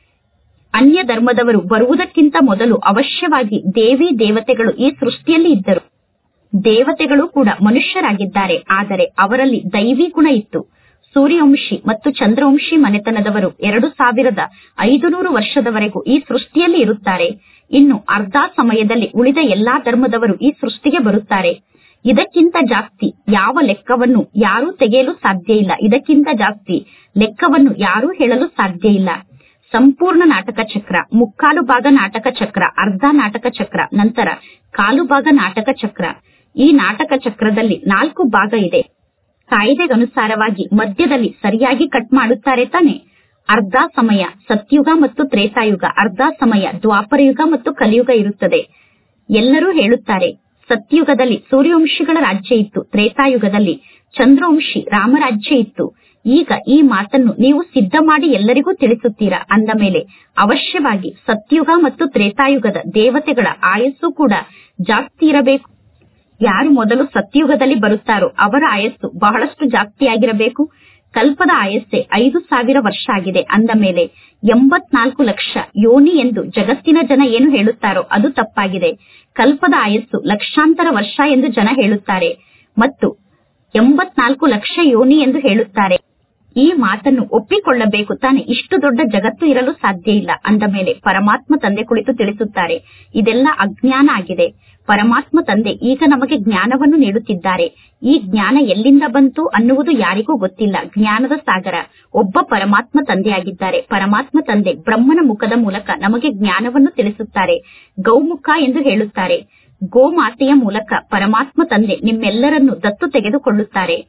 ಅನ್ಯ ಧರ್ಮದವರು ಬರುವುದಕ್ಕಿಂತ ಮೊದಲು ಅವಶ್ಯವಾಗಿ ದೇವಿ ದೇವತೆಗಳು ಈ ಸೃಷ್ಟಿಯಲ್ಲಿ ಇದ್ದರು ದೇವತೆಗಳು ಕೂಡ ಮನುಷ್ಯರಾಗಿದ್ದಾರೆ ಆದರೆ ಅವರಲ್ಲಿ ದೈವಿ ಗುಣ ಇತ್ತು ಸೂರ್ಯವಂಶಿ ಮತ್ತು ಚಂದ್ರವಂಶಿ ಮನೆತನದವರು ಎರಡು ಸಾವಿರದ ಐದುನೂರು ವರ್ಷದವರೆಗೂ ಈ ಸೃಷ್ಟಿಯಲ್ಲಿ ಇರುತ್ತಾರೆ ಇನ್ನು ಅರ್ಧ ಸಮಯದಲ್ಲಿ ಉಳಿದ ಎಲ್ಲಾ ಧರ್ಮದವರು ಈ ಸೃಷ್ಟಿಗೆ ಬರುತ್ತಾರೆ ಇದಕ್ಕಿಂತ ಜಾಸ್ತಿ ಯಾವ ಲೆಕ್ಕವನ್ನು ಯಾರೂ ತೆಗೆಯಲು ಸಾಧ್ಯ ಇಲ್ಲ ಇದಕ್ಕಿಂತ ಜಾಸ್ತಿ ಲೆಕ್ಕವನ್ನು ಯಾರೂ ಹೇಳಲು ಸಾಧ್ಯ ಇಲ್ಲ ಸಂಪೂರ್ಣ ನಾಟಕ ಚಕ್ರ ಮುಕ್ಕಾಲು ಭಾಗ ನಾಟಕ ಚಕ್ರ ಅರ್ಧ ನಾಟಕ ಚಕ್ರ ನಂತರ ಕಾಲು ಭಾಗ ನಾಟಕ ಚಕ್ರ ಈ ನಾಟಕ ಚಕ್ರದಲ್ಲಿ ನಾಲ್ಕು ಭಾಗ ಇದೆ ಕಾಯ್ದೆಗನುಸಾರವಾಗಿ ಮಧ್ಯದಲ್ಲಿ ಸರಿಯಾಗಿ ಕಟ್ ಮಾಡುತ್ತಾರೆ ತಾನೆ ಅರ್ಧ ಸಮಯ ಸತ್ಯುಗ ಮತ್ತು ತ್ರೇತಾಯುಗ ಅರ್ಧ ಸಮಯ ದ್ವಾಪರಯುಗ ಮತ್ತು ಕಲಿಯುಗ ಇರುತ್ತದೆ ಎಲ್ಲರೂ ಹೇಳುತ್ತಾರೆ ಸತ್ಯುಗದಲ್ಲಿ ಸೂರ್ಯವಂಶಿಗಳ ರಾಜ್ಯ ಇತ್ತು ತ್ರೇತಾಯುಗದಲ್ಲಿ ಚಂದ್ರವಂಶಿ ರಾಮರಾಜ್ಯ ಇತ್ತು ಈಗ ಈ ಮಾತನ್ನು ನೀವು ಸಿದ್ಧ ಮಾಡಿ ಎಲ್ಲರಿಗೂ ತಿಳಿಸುತ್ತೀರಾ ಅಂದ ಮೇಲೆ ಅವಶ್ಯವಾಗಿ ಸತ್ಯುಗ ಮತ್ತು ತ್ರೇತಾಯುಗದ ದೇವತೆಗಳ ಆಯಸ್ಸು ಕೂಡ ಜಾಸ್ತಿ ಇರಬೇಕು ಯಾರು ಮೊದಲು ಸತ್ಯುಗದಲ್ಲಿ ಬರುತ್ತಾರೋ ಅವರ ಆಯಸ್ಸು ಬಹಳಷ್ಟು ಜಾಸ್ತಿಯಾಗಿರಬೇಕು ಕಲ್ಪದ ಆಯಸ್ಸೆ ಐದು ಸಾವಿರ ವರ್ಷ ಆಗಿದೆ ಅಂದ ಮೇಲೆ ಎಂಬತ್ನಾಲ್ಕು ಲಕ್ಷ ಯೋನಿ ಎಂದು ಜಗತ್ತಿನ ಜನ ಏನು ಹೇಳುತ್ತಾರೋ ಅದು ತಪ್ಪಾಗಿದೆ ಕಲ್ಪದ ಆಯಸ್ಸು ಲಕ್ಷಾಂತರ ವರ್ಷ ಎಂದು ಜನ ಹೇಳುತ್ತಾರೆ ಮತ್ತು ಎಂಬತ್ನಾಲ್ಕು ಲಕ್ಷ ಯೋನಿ ಎಂದು ಹೇಳುತ್ತಾರೆ ಈ ಮಾತನ್ನು ಒಪ್ಪಿಕೊಳ್ಳಬೇಕು ತಾನೆ ಇಷ್ಟು ದೊಡ್ಡ ಜಗತ್ತು ಇರಲು ಸಾಧ್ಯ ಇಲ್ಲ ಅಂದ ಮೇಲೆ ಪರಮಾತ್ಮ ತಂದೆ ಕುಳಿತು ತಿಳಿಸುತ್ತಾರೆ ಇದೆಲ್ಲ ಅಜ್ಞಾನ ಆಗಿದೆ ಪರಮಾತ್ಮ ತಂದೆ ಈಗ ನಮಗೆ ಜ್ಞಾನವನ್ನು ನೀಡುತ್ತಿದ್ದಾರೆ ಈ ಜ್ಞಾನ ಎಲ್ಲಿಂದ ಬಂತು ಅನ್ನುವುದು ಯಾರಿಗೂ ಗೊತ್ತಿಲ್ಲ ಜ್ಞಾನದ ಸಾಗರ ಒಬ್ಬ ಪರಮಾತ್ಮ ತಂದೆಯಾಗಿದ್ದಾರೆ ಪರಮಾತ್ಮ ತಂದೆ ಬ್ರಹ್ಮನ ಮುಖದ ಮೂಲಕ ನಮಗೆ ಜ್ಞಾನವನ್ನು ತಿಳಿಸುತ್ತಾರೆ ಗೌಮುಖ ಎಂದು ಹೇಳುತ್ತಾರೆ ಗೋಮಾತೆಯ ಮೂಲಕ ಪರಮಾತ್ಮ ತಂದೆ ನಿಮ್ಮೆಲ್ಲರನ್ನು ದತ್ತು ತೆಗೆದುಕೊಳ್ಳುತ್ತಾರೆ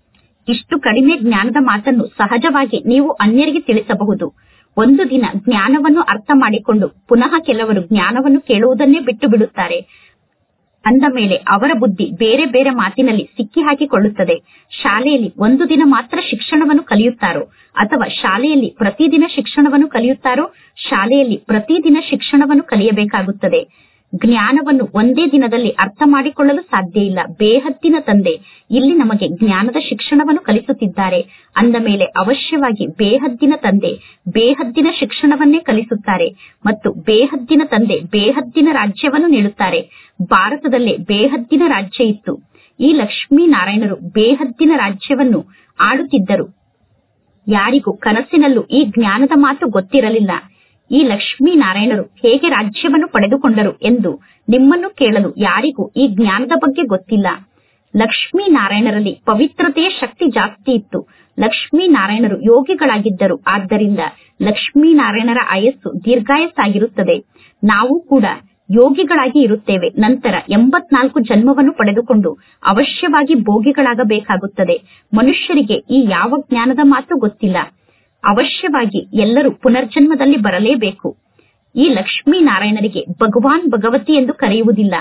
ಇಷ್ಟು ಕಡಿಮೆ ಜ್ಞಾನದ ಮಾತನ್ನು ಸಹಜವಾಗಿ ನೀವು ಅನ್ಯರಿಗೆ ತಿಳಿಸಬಹುದು ಒಂದು ದಿನ ಜ್ಞಾನವನ್ನು ಅರ್ಥ ಮಾಡಿಕೊಂಡು ಪುನಃ ಕೆಲವರು ಜ್ಞಾನವನ್ನು ಕೇಳುವುದನ್ನೇ ಬಿಟ್ಟು ಬಿಡುತ್ತಾರೆ ಅಂದ ಮೇಲೆ ಅವರ ಬುದ್ಧಿ ಬೇರೆ ಬೇರೆ ಮಾತಿನಲ್ಲಿ ಸಿಕ್ಕಿ ಹಾಕಿಕೊಳ್ಳುತ್ತದೆ ಶಾಲೆಯಲ್ಲಿ ಒಂದು ದಿನ ಮಾತ್ರ ಶಿಕ್ಷಣವನ್ನು ಕಲಿಯುತ್ತಾರೋ ಅಥವಾ ಶಾಲೆಯಲ್ಲಿ ಪ್ರತಿದಿನ ಶಿಕ್ಷಣವನ್ನು ಕಲಿಯುತ್ತಾರೋ ಶಾಲೆಯಲ್ಲಿ ಪ್ರತಿದಿನ ಶಿಕ್ಷಣವನ್ನು ಕಲಿಯಬೇಕಾಗುತ್ತದೆ ಜ್ಞಾನವನ್ನು ಒಂದೇ ದಿನದಲ್ಲಿ ಅರ್ಥ ಮಾಡಿಕೊಳ್ಳಲು ಸಾಧ್ಯ ಇಲ್ಲ ಬೇಹದ್ದಿನ ತಂದೆ ಇಲ್ಲಿ ನಮಗೆ ಜ್ಞಾನದ ಶಿಕ್ಷಣವನ್ನು ಕಲಿಸುತ್ತಿದ್ದಾರೆ ಅಂದ ಮೇಲೆ ಅವಶ್ಯವಾಗಿ ಬೇಹದ್ದಿನ ತಂದೆ ಬೇಹದ್ದಿನ ಶಿಕ್ಷಣವನ್ನೇ ಕಲಿಸುತ್ತಾರೆ ಮತ್ತು ಬೇಹದ್ದಿನ ತಂದೆ ಬೇಹದ್ದಿನ ರಾಜ್ಯವನ್ನು ನೀಡುತ್ತಾರೆ ಭಾರತದಲ್ಲೇ ಬೇಹದ್ದಿನ ರಾಜ್ಯ ಇತ್ತು ಈ ಲಕ್ಷ್ಮೀನಾರಾಯಣರು ಬೇಹದ್ದಿನ ರಾಜ್ಯವನ್ನು ಆಡುತ್ತಿದ್ದರು ಯಾರಿಗೂ ಕನಸಿನಲ್ಲೂ ಈ ಜ್ಞಾನದ ಮಾತು ಗೊತ್ತಿರಲಿಲ್ಲ ಈ ಲಕ್ಷ್ಮೀನಾರಾಯಣರು ಹೇಗೆ ರಾಜ್ಯವನ್ನು ಪಡೆದುಕೊಂಡರು ಎಂದು ನಿಮ್ಮನ್ನು ಕೇಳಲು ಯಾರಿಗೂ ಈ ಜ್ಞಾನದ ಬಗ್ಗೆ ಗೊತ್ತಿಲ್ಲ ಲಕ್ಷ್ಮೀನಾರಾಯಣರಲ್ಲಿ ಪವಿತ್ರತೆಯ ಶಕ್ತಿ ಜಾಸ್ತಿ ಇತ್ತು ಲಕ್ಷ್ಮೀನಾರಾಯಣರು ಯೋಗಿಗಳಾಗಿದ್ದರು ಆದ್ದರಿಂದ ಲಕ್ಷ್ಮೀನಾರಾಯಣರ ಆಯಸ್ಸು ದೀರ್ಘಾಯಸ್ಸಾಗಿರುತ್ತದೆ ನಾವು ಕೂಡ ಯೋಗಿಗಳಾಗಿ ಇರುತ್ತೇವೆ ನಂತರ ಎಂಬತ್ನಾಲ್ಕು ಜನ್ಮವನ್ನು ಪಡೆದುಕೊಂಡು ಅವಶ್ಯವಾಗಿ ಭೋಗಿಗಳಾಗಬೇಕಾಗುತ್ತದೆ ಮನುಷ್ಯರಿಗೆ ಈ ಯಾವ ಜ್ಞಾನದ ಮಾತು ಗೊತ್ತಿಲ್ಲ ಅವಶ್ಯವಾಗಿ ಎಲ್ಲರೂ ಪುನರ್ಜನ್ಮದಲ್ಲಿ ಬರಲೇಬೇಕು ಈ ಲಕ್ಷ್ಮೀನಾರಾಯಣರಿಗೆ ಭಗವಾನ್ ಭಗವತಿ ಎಂದು ಕರೆಯುವುದಿಲ್ಲ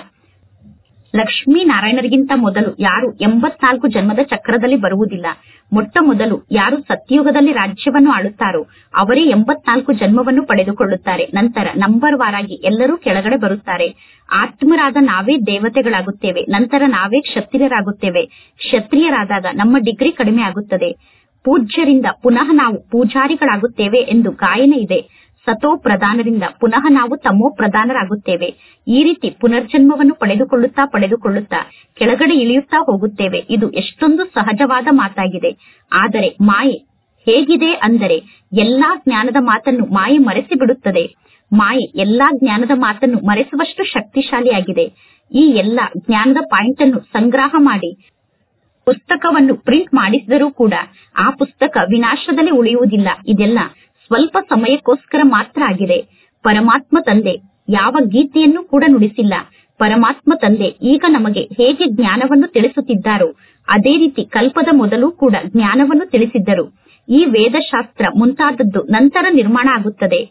ಲಕ್ಷ್ಮೀನಾರಾಯಣರಿಗಿಂತ ಮೊದಲು ಯಾರು ಎಂಬತ್ನಾಲ್ಕು ಜನ್ಮದ ಚಕ್ರದಲ್ಲಿ ಬರುವುದಿಲ್ಲ ಮೊಟ್ಟ ಮೊದಲು ಯಾರು ಸತ್ಯಯುಗದಲ್ಲಿ ರಾಜ್ಯವನ್ನು ಆಳುತ್ತಾರೋ ಅವರೇ ಎಂಬತ್ನಾಲ್ಕು ಜನ್ಮವನ್ನು ಪಡೆದುಕೊಳ್ಳುತ್ತಾರೆ ನಂತರ ನಂಬರ್ ವಾರಾಗಿ ಎಲ್ಲರೂ ಕೆಳಗಡೆ ಬರುತ್ತಾರೆ ಆತ್ಮರಾದ ನಾವೇ ದೇವತೆಗಳಾಗುತ್ತೇವೆ ನಂತರ ನಾವೇ ಕ್ಷತ್ರಿಯರಾಗುತ್ತೇವೆ ಕ್ಷತ್ರಿಯರಾದಾಗ ನಮ್ಮ ಡಿಗ್ರಿ ಕಡಿಮೆ ಆಗುತ್ತದೆ ಪೂಜ್ಯರಿಂದ ಪುನಃ ನಾವು ಪೂಜಾರಿಗಳಾಗುತ್ತೇವೆ ಎಂದು ಗಾಯನ ಇದೆ ಸತೋ ಪ್ರಧಾನರಿಂದ ಪುನಃ ನಾವು ತಮೋ ಪ್ರಧಾನರಾಗುತ್ತೇವೆ ಈ ರೀತಿ ಪುನರ್ಜನ್ಮವನ್ನು ಪಡೆದುಕೊಳ್ಳುತ್ತಾ ಪಡೆದುಕೊಳ್ಳುತ್ತಾ ಕೆಳಗಡೆ ಇಳಿಯುತ್ತಾ ಹೋಗುತ್ತೇವೆ ಇದು ಎಷ್ಟೊಂದು ಸಹಜವಾದ ಮಾತಾಗಿದೆ ಆದರೆ ಮಾಯೆ ಹೇಗಿದೆ ಅಂದರೆ ಎಲ್ಲಾ ಜ್ಞಾನದ ಮಾತನ್ನು ಮಾಯೆ ಮರೆಸಿ ಬಿಡುತ್ತದೆ ಮಾಯೆ ಎಲ್ಲಾ ಜ್ಞಾನದ ಮಾತನ್ನು ಮರೆಸುವಷ್ಟು ಶಕ್ತಿಶಾಲಿಯಾಗಿದೆ ಈ ಎಲ್ಲಾ ಜ್ಞಾನದ ಪಾಯಿಂಟ್ ಅನ್ನು ಸಂಗ್ರಹ ಮಾಡಿ ಪುಸ್ತಕವನ್ನು ಪ್ರಿಂಟ್ ಮಾಡಿಸಿದರೂ ಕೂಡ ಆ ಪುಸ್ತಕ ವಿನಾಶದಲ್ಲಿ ಉಳಿಯುವುದಿಲ್ಲ ಇದೆಲ್ಲ ಸ್ವಲ್ಪ ಸಮಯಕ್ಕೋಸ್ಕರ ಮಾತ್ರ ಆಗಿದೆ ಪರಮಾತ್ಮ ತಂದೆ ಯಾವ ಗೀತೆಯನ್ನು ಕೂಡ ನುಡಿಸಿಲ್ಲ ಪರಮಾತ್ಮ ತಂದೆ ಈಗ ನಮಗೆ ಹೇಗೆ ಜ್ಞಾನವನ್ನು ತಿಳಿಸುತ್ತಿದ್ದಾರೋ ಅದೇ ರೀತಿ ಕಲ್ಪದ ಮೊದಲು ಕೂಡ ಜ್ಞಾನವನ್ನು ತಿಳಿಸಿದ್ದರು ಈ ವೇದಶಾಸ್ತ್ರ ಮುಂತಾದದ್ದು ನಂತರ ನಿರ್ಮಾಣ ಆಗುತ್ತದೆ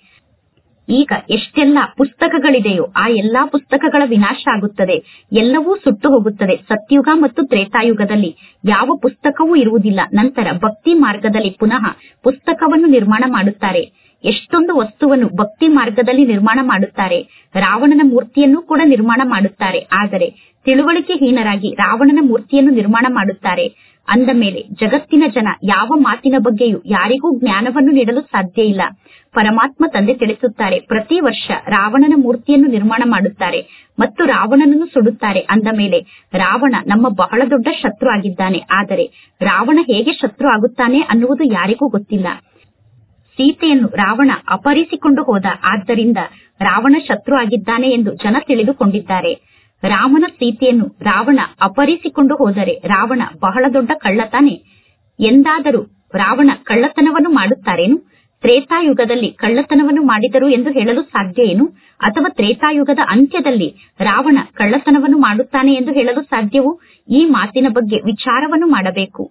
ಈಗ ಎಷ್ಟೆಲ್ಲಾ ಪುಸ್ತಕಗಳಿದೆಯೋ ಆ ಎಲ್ಲಾ ಪುಸ್ತಕಗಳ ವಿನಾಶ ಆಗುತ್ತದೆ ಎಲ್ಲವೂ ಸುಟ್ಟು ಹೋಗುತ್ತದೆ ಸತ್ಯುಗ ಮತ್ತು ತ್ರೇತಾಯುಗದಲ್ಲಿ ಯಾವ ಪುಸ್ತಕವೂ ಇರುವುದಿಲ್ಲ ನಂತರ ಭಕ್ತಿ ಮಾರ್ಗದಲ್ಲಿ ಪುನಃ ಪುಸ್ತಕವನ್ನು ನಿರ್ಮಾಣ ಮಾಡುತ್ತಾರೆ ಎಷ್ಟೊಂದು ವಸ್ತುವನ್ನು ಭಕ್ತಿ ಮಾರ್ಗದಲ್ಲಿ ನಿರ್ಮಾಣ ಮಾಡುತ್ತಾರೆ ರಾವಣನ ಮೂರ್ತಿಯನ್ನು ಕೂಡ ನಿರ್ಮಾಣ ಮಾಡುತ್ತಾರೆ ಆದರೆ ತಿಳುವಳಿಕೆಹೀನರಾಗಿ ರಾವಣನ ಮೂರ್ತಿಯನ್ನು ನಿರ್ಮಾಣ ಮಾಡುತ್ತಾರೆ ಅಂದ ಮೇಲೆ ಜಗತ್ತಿನ ಜನ ಯಾವ ಮಾತಿನ ಬಗ್ಗೆಯೂ ಯಾರಿಗೂ ಜ್ಞಾನವನ್ನು ನೀಡಲು ಸಾಧ್ಯ ಇಲ್ಲ ಪರಮಾತ್ಮ ತಂದೆ ತಿಳಿಸುತ್ತಾರೆ ಪ್ರತಿ ವರ್ಷ ರಾವಣನ ಮೂರ್ತಿಯನ್ನು ನಿರ್ಮಾಣ ಮಾಡುತ್ತಾರೆ ಮತ್ತು ರಾವಣನನ್ನು ಸುಡುತ್ತಾರೆ ಅಂದ ಮೇಲೆ ರಾವಣ ನಮ್ಮ ಬಹಳ ದೊಡ್ಡ ಶತ್ರು ಆಗಿದ್ದಾನೆ ಆದರೆ ರಾವಣ ಹೇಗೆ ಶತ್ರು ಆಗುತ್ತಾನೆ ಅನ್ನುವುದು ಯಾರಿಗೂ ಗೊತ್ತಿಲ್ಲ ಸೀತೆಯನ್ನು ರಾವಣ ಅಪಹರಿಸಿಕೊಂಡು ಹೋದ ಆದ್ದರಿಂದ ರಾವಣ ಶತ್ರು ಆಗಿದ್ದಾನೆ ಎಂದು ಜನ ತಿಳಿದುಕೊಂಡಿದ್ದಾರೆ ರಾಮನ ಸೀತೆಯನ್ನು ರಾವಣ ಅಪಹರಿಸಿಕೊಂಡು ಹೋದರೆ ರಾವಣ ಬಹಳ ದೊಡ್ಡ ಕಳ್ಳತಾನೆ ಎಂದಾದರೂ ರಾವಣ ಕಳ್ಳತನವನ್ನು ಮಾಡುತ್ತಾರೇನು ತ್ರೇತಾಯುಗದಲ್ಲಿ ಕಳ್ಳತನವನ್ನು ಮಾಡಿದರು ಎಂದು ಹೇಳಲು ಸಾಧ್ಯ ಏನು ಅಥವಾ ತ್ರೇತಾಯುಗದ ಅಂತ್ಯದಲ್ಲಿ ರಾವಣ ಕಳ್ಳತನವನ್ನು ಮಾಡುತ್ತಾನೆ ಎಂದು ಹೇಳಲು ಸಾಧ್ಯವೋ ಈ ಮಾತಿನ ಬಗ್ಗೆ ವಿಚಾರವನ್ನು ಮಾಡಬೇಕು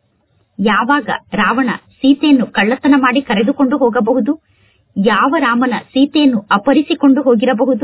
ಯಾವಾಗ ರಾವಣ ಸೀತೆಯನ್ನು ಕಳ್ಳತನ ಮಾಡಿ ಕರೆದುಕೊಂಡು ಹೋಗಬಹುದು ಯಾವ ರಾಮನ ಸೀತೆಯನ್ನು ಅಪಹರಿಸಿಕೊಂಡು ಹೋಗಿರಬಹುದು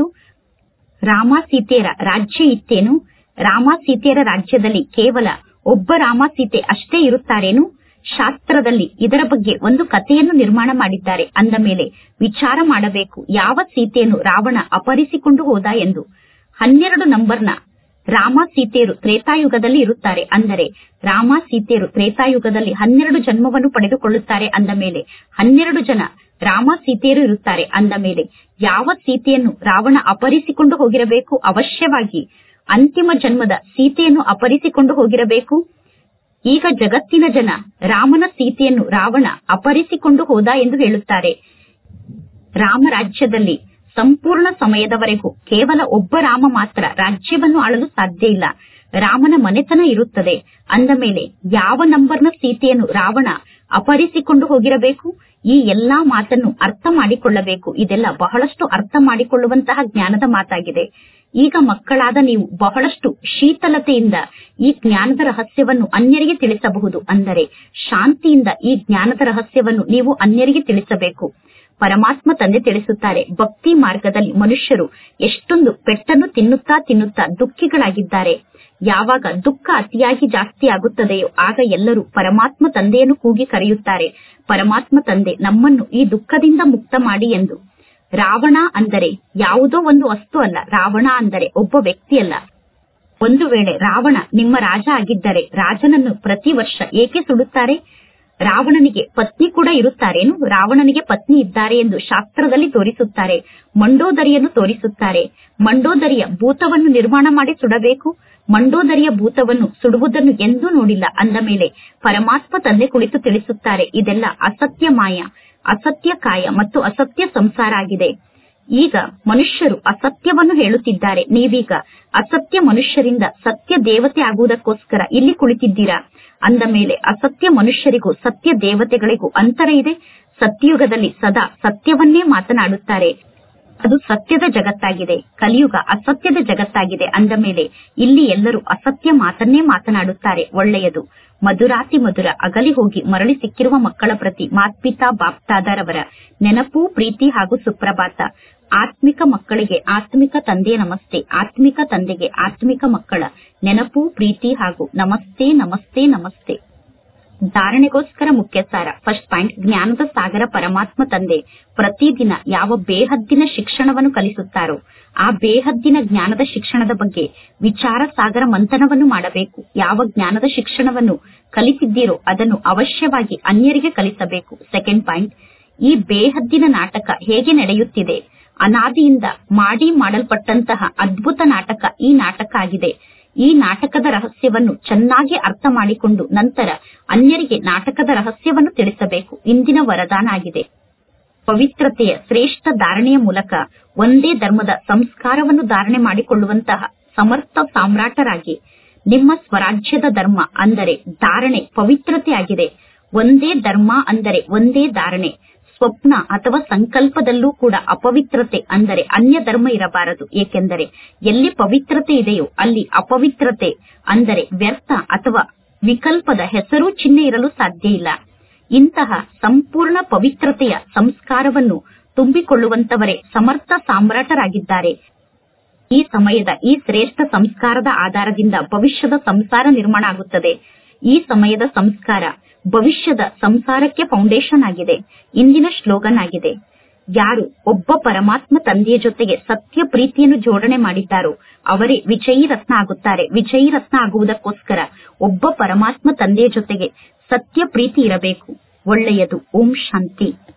ರಾಮ ಸೀತೆಯರ ರಾಜ್ಯ ಇತ್ತೇನು ರಾಮ ಸೀತೆಯರ ರಾಜ್ಯದಲ್ಲಿ ಕೇವಲ ಒಬ್ಬ ರಾಮ ಸೀತೆ ಅಷ್ಟೇ ಇರುತ್ತಾರೇನು ಶಾಸ್ತ್ರದಲ್ಲಿ ಇದರ ಬಗ್ಗೆ ಒಂದು ಕಥೆಯನ್ನು ನಿರ್ಮಾಣ ಮಾಡಿದ್ದಾರೆ ಅಂದ ಮೇಲೆ ವಿಚಾರ ಮಾಡಬೇಕು ಯಾವ ಸೀತೆಯನ್ನು ರಾವಣ ಅಪಹರಿಸಿಕೊಂಡು ಹೋದ ಎಂದು ಹನ್ನೆರಡು ನಂಬರ್ನ ರಾಮ ಸೀತೆಯರು ತ್ರೇತಾಯುಗದಲ್ಲಿ ಇರುತ್ತಾರೆ ಅಂದರೆ ರಾಮ ಸೀತೆಯರು ತ್ರೇತಾಯುಗದಲ್ಲಿ ಹನ್ನೆರಡು ಜನ್ಮವನ್ನು ಪಡೆದುಕೊಳ್ಳುತ್ತಾರೆ ಅಂದ ಮೇಲೆ ಹನ್ನೆರಡು ಜನ ರಾಮ ಸೀತೆಯರು ಇರುತ್ತಾರೆ ಅಂದ ಮೇಲೆ ಯಾವ ಸೀತೆಯನ್ನು ರಾವಣ ಅಪಹರಿಸಿಕೊಂಡು ಹೋಗಿರಬೇಕು ಅವಶ್ಯವಾಗಿ ಅಂತಿಮ ಜನ್ಮದ ಸೀತೆಯನ್ನು ಅಪಹರಿಸಿಕೊಂಡು ಹೋಗಿರಬೇಕು ಈಗ ಜಗತ್ತಿನ ಜನ ರಾಮನ ಸೀತೆಯನ್ನು ರಾವಣ ಅಪಹರಿಸಿಕೊಂಡು ಹೋದ ಎಂದು ಹೇಳುತ್ತಾರೆ ರಾಮರಾಜ್ಯದಲ್ಲಿ ಸಂಪೂರ್ಣ ಸಮಯದವರೆಗೂ ಕೇವಲ ಒಬ್ಬ ರಾಮ ಮಾತ್ರ ರಾಜ್ಯವನ್ನು ಆಳಲು ಸಾಧ್ಯ ಇಲ್ಲ ರಾಮನ ಮನೆತನ ಇರುತ್ತದೆ ಅಂದ ಮೇಲೆ ಯಾವ ನಂಬರ್ನ ಸೀತೆಯನ್ನು ರಾವಣ ಅಪಹರಿಸಿಕೊಂಡು ಹೋಗಿರಬೇಕು ಈ ಎಲ್ಲಾ ಮಾತನ್ನು ಅರ್ಥ ಮಾಡಿಕೊಳ್ಳಬೇಕು ಇದೆಲ್ಲ ಬಹಳಷ್ಟು ಅರ್ಥ ಮಾಡಿಕೊಳ್ಳುವಂತಹ ಜ್ಞಾನದ ಮಾತಾಗಿದೆ ಈಗ ಮಕ್ಕಳಾದ ನೀವು ಬಹಳಷ್ಟು ಶೀತಲತೆಯಿಂದ ಈ ಜ್ಞಾನದ ರಹಸ್ಯವನ್ನು ಅನ್ಯರಿಗೆ ತಿಳಿಸಬಹುದು ಅಂದರೆ ಶಾಂತಿಯಿಂದ ಈ ಜ್ಞಾನದ ರಹಸ್ಯವನ್ನು ನೀವು ಅನ್ಯರಿಗೆ ತಿಳಿಸಬೇಕು ಪರಮಾತ್ಮ ತಂದೆ ತಿಳಿಸುತ್ತಾರೆ ಭಕ್ತಿ ಮಾರ್ಗದಲ್ಲಿ ಮನುಷ್ಯರು ಎಷ್ಟೊಂದು ಪೆಟ್ಟನ್ನು ತಿನ್ನುತ್ತಾ ತಿನ್ನುತ್ತಾ ದುಃಖಿಗಳಾಗಿದ್ದಾರೆ ಯಾವಾಗ ದುಃಖ ಅತಿಯಾಗಿ ಜಾಸ್ತಿ ಆಗುತ್ತದೆಯೋ ಆಗ ಎಲ್ಲರೂ ಪರಮಾತ್ಮ ತಂದೆಯನ್ನು ಕೂಗಿ ಕರೆಯುತ್ತಾರೆ ಪರಮಾತ್ಮ ತಂದೆ ನಮ್ಮನ್ನು ಈ ದುಃಖದಿಂದ ಮುಕ್ತ ಮಾಡಿ ಎಂದು ರಾವಣ ಅಂದರೆ ಯಾವುದೋ ಒಂದು ವಸ್ತು ಅಲ್ಲ ರಾವಣ ಅಂದರೆ ಒಬ್ಬ ವ್ಯಕ್ತಿ ಅಲ್ಲ ಒಂದು ವೇಳೆ ರಾವಣ ನಿಮ್ಮ ರಾಜ ಆಗಿದ್ದರೆ ರಾಜನನ್ನು ಪ್ರತಿ ವರ್ಷ ಏಕೆ ಸುಡುತ್ತಾರೆ ರಾವಣನಿಗೆ ಪತ್ನಿ ಕೂಡ ಇರುತ್ತಾರೇನು ರಾವಣನಿಗೆ ಪತ್ನಿ ಇದ್ದಾರೆ ಎಂದು ಶಾಸ್ತ್ರದಲ್ಲಿ ತೋರಿಸುತ್ತಾರೆ ಮಂಡೋದರಿಯನ್ನು ತೋರಿಸುತ್ತಾರೆ ಮಂಡೋದರಿಯ ಭೂತವನ್ನು ನಿರ್ಮಾಣ ಮಾಡಿ ಸುಡಬೇಕು ಮಂಡೋದರಿಯ ಭೂತವನ್ನು ಸುಡುವುದನ್ನು ಎಂದೂ ನೋಡಿಲ್ಲ ಅಂದ ಮೇಲೆ ಪರಮಾತ್ಮ ತಂದೆ ಕುಳಿತು ತಿಳಿಸುತ್ತಾರೆ ಇದೆಲ್ಲ ಅಸತ್ಯ ಮಾಯ ಅಸತ್ಯ ಕಾಯ ಮತ್ತು ಅಸತ್ಯ ಸಂಸಾರ ಆಗಿದೆ ಈಗ ಮನುಷ್ಯರು ಅಸತ್ಯವನ್ನು ಹೇಳುತ್ತಿದ್ದಾರೆ ನೀವೀಗ ಅಸತ್ಯ ಮನುಷ್ಯರಿಂದ ಸತ್ಯ ದೇವತೆ ಆಗುವುದಕ್ಕೋಸ್ಕರ ಇಲ್ಲಿ ಕುಳಿತಿದ್ದೀರಾ ಅಂದ ಮೇಲೆ ಅಸತ್ಯ ಮನುಷ್ಯರಿಗೂ ಸತ್ಯ ದೇವತೆಗಳಿಗೂ ಅಂತರ ಇದೆ ಸತ್ಯಯುಗದಲ್ಲಿ ಸದಾ ಸತ್ಯವನ್ನೇ ಮಾತನಾಡುತ್ತಾರೆ ಅದು ಸತ್ಯದ ಜಗತ್ತಾಗಿದೆ ಕಲಿಯುಗ ಅಸತ್ಯದ ಜಗತ್ತಾಗಿದೆ ಅಂದ ಮೇಲೆ ಇಲ್ಲಿ ಎಲ್ಲರೂ ಅಸತ್ಯ ಮಾತನ್ನೇ ಮಾತನಾಡುತ್ತಾರೆ ಒಳ್ಳೆಯದು ಮಧುರಾತಿ ಮಧುರ ಅಗಲಿ ಹೋಗಿ ಮರಳಿ ಸಿಕ್ಕಿರುವ ಮಕ್ಕಳ ಪ್ರತಿ ಮಾತ್ಪಿತಾ ಬಾಪ್ತಾದರವರ ನೆನಪು ಪ್ರೀತಿ ಹಾಗೂ ಸುಪ್ರಭಾತ ಆತ್ಮಿಕ ಮಕ್ಕಳಿಗೆ ಆತ್ಮಿಕ ತಂದೆಯ ನಮಸ್ತೆ ಆತ್ಮಿಕ ತಂದೆಗೆ ಆತ್ಮಿಕ ಮಕ್ಕಳ ನೆನಪು ಪ್ರೀತಿ ಹಾಗೂ ನಮಸ್ತೆ ನಮಸ್ತೆ ನಮಸ್ತೆ ಧಾರಣೆಗೋಸ್ಕರ ಮುಖ್ಯ ಸಾರ ಫಸ್ಟ್ ಪಾಯಿಂಟ್ ಜ್ಞಾನದ ಸಾಗರ ಪರಮಾತ್ಮ ತಂದೆ ಪ್ರತಿದಿನ ಯಾವ ಬೇಹದ್ದಿನ ಶಿಕ್ಷಣವನ್ನು ಕಲಿಸುತ್ತಾರೋ ಆ ಬೇಹದ್ದಿನ ಜ್ಞಾನದ ಶಿಕ್ಷಣದ ಬಗ್ಗೆ ವಿಚಾರ ಸಾಗರ ಮಂಥನವನ್ನು ಮಾಡಬೇಕು ಯಾವ ಜ್ಞಾನದ ಶಿಕ್ಷಣವನ್ನು ಕಲಿತಿದ್ದೀರೋ ಅದನ್ನು ಅವಶ್ಯವಾಗಿ ಅನ್ಯರಿಗೆ ಕಲಿಸಬೇಕು ಸೆಕೆಂಡ್ ಪಾಯಿಂಟ್ ಈ ಬೇಹದ್ದಿನ ನಾಟಕ ಹೇಗೆ ನಡೆಯುತ್ತಿದೆ ಅನಾದಿಯಿಂದ ಮಾಡಿ ಮಾಡಲ್ಪಟ್ಟಂತಹ ಅದ್ಭುತ ನಾಟಕ ಈ ನಾಟಕ ಆಗಿದೆ ಈ ನಾಟಕದ ರಹಸ್ಯವನ್ನು ಚೆನ್ನಾಗಿ ಅರ್ಥ ಮಾಡಿಕೊಂಡು ನಂತರ ಅನ್ಯರಿಗೆ ನಾಟಕದ ರಹಸ್ಯವನ್ನು ತಿಳಿಸಬೇಕು ಇಂದಿನ ವರದಾನ ಆಗಿದೆ ಪವಿತ್ರತೆಯ ಶ್ರೇಷ್ಠ ಧಾರಣೆಯ ಮೂಲಕ ಒಂದೇ ಧರ್ಮದ ಸಂಸ್ಕಾರವನ್ನು ಧಾರಣೆ ಮಾಡಿಕೊಳ್ಳುವಂತಹ ಸಮರ್ಥ ಸಾಮ್ರಾಟರಾಗಿ ನಿಮ್ಮ ಸ್ವರಾಜ್ಯದ ಧರ್ಮ ಅಂದರೆ ಧಾರಣೆ ಪವಿತ್ರತೆ ಆಗಿದೆ ಒಂದೇ ಧರ್ಮ ಅಂದರೆ ಒಂದೇ ಧಾರಣೆ ಸ್ವಪ್ನ ಅಥವಾ ಸಂಕಲ್ಪದಲ್ಲೂ ಕೂಡ ಅಪವಿತ್ರತೆ ಅಂದರೆ ಅನ್ಯ ಧರ್ಮ ಇರಬಾರದು ಏಕೆಂದರೆ ಎಲ್ಲಿ ಪವಿತ್ರತೆ ಇದೆಯೋ ಅಲ್ಲಿ ಅಪವಿತ್ರತೆ ಅಂದರೆ ವ್ಯರ್ಥ ಅಥವಾ ವಿಕಲ್ಪದ ಹೆಸರು ಚಿಹ್ನೆ ಇರಲು ಸಾಧ್ಯ ಇಲ್ಲ ಇಂತಹ ಸಂಪೂರ್ಣ ಪವಿತ್ರತೆಯ ಸಂಸ್ಕಾರವನ್ನು ತುಂಬಿಕೊಳ್ಳುವಂತವರೇ ಸಮರ್ಥ ಸಾಮ್ರಾಟರಾಗಿದ್ದಾರೆ ಈ ಸಮಯದ ಈ ಶ್ರೇಷ್ಠ ಸಂಸ್ಕಾರದ ಆಧಾರದಿಂದ ಭವಿಷ್ಯದ ಸಂಸಾರ ನಿರ್ಮಾಣ ಆಗುತ್ತದೆ ಈ ಸಮಯದ ಸಂಸ್ಕಾರ ಭವಿಷ್ಯದ ಸಂಸಾರಕ್ಕೆ ಫೌಂಡೇಶನ್ ಆಗಿದೆ ಇಂದಿನ ಶ್ಲೋಗನ್ ಆಗಿದೆ ಯಾರು ಒಬ್ಬ ಪರಮಾತ್ಮ ತಂದೆಯ ಜೊತೆಗೆ ಸತ್ಯ ಪ್ರೀತಿಯನ್ನು ಜೋಡಣೆ ಮಾಡಿದ್ದಾರೋ ಅವರೇ ವಿಜಯಿ ರತ್ನ ಆಗುತ್ತಾರೆ ವಿಜಯಿ ರತ್ನ ಆಗುವುದಕ್ಕೋಸ್ಕರ ಒಬ್ಬ ಪರಮಾತ್ಮ ತಂದೆಯ ಜೊತೆಗೆ ಸತ್ಯ ಪ್ರೀತಿ ಇರಬೇಕು ಒಳ್ಳೆಯದು ಓಂ ಶಾಂತಿ